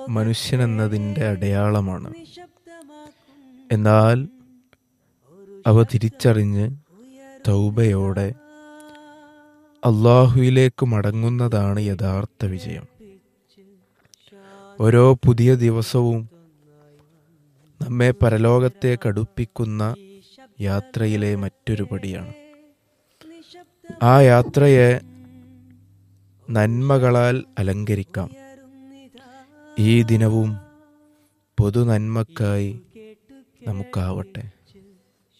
മനുഷ്യനെന്നതിൻ്റെ അടയാളമാണ് എന്നാൽ അവ തിരിച്ചറിഞ്ഞ് തൗബയോടെ അള്ളാഹുവിലേക്ക് മടങ്ങുന്നതാണ് യഥാർത്ഥ വിജയം ഓരോ പുതിയ ദിവസവും നമ്മെ പരലോകത്തേക്ക് അടുപ്പിക്കുന്ന യാത്രയിലെ മറ്റൊരു പടിയാണ് ആ യാത്രയെ നന്മകളാൽ അലങ്കരിക്കാം ഈ ദിനവും പൊതു നന്മക്കായി നമുക്കാവട്ടെ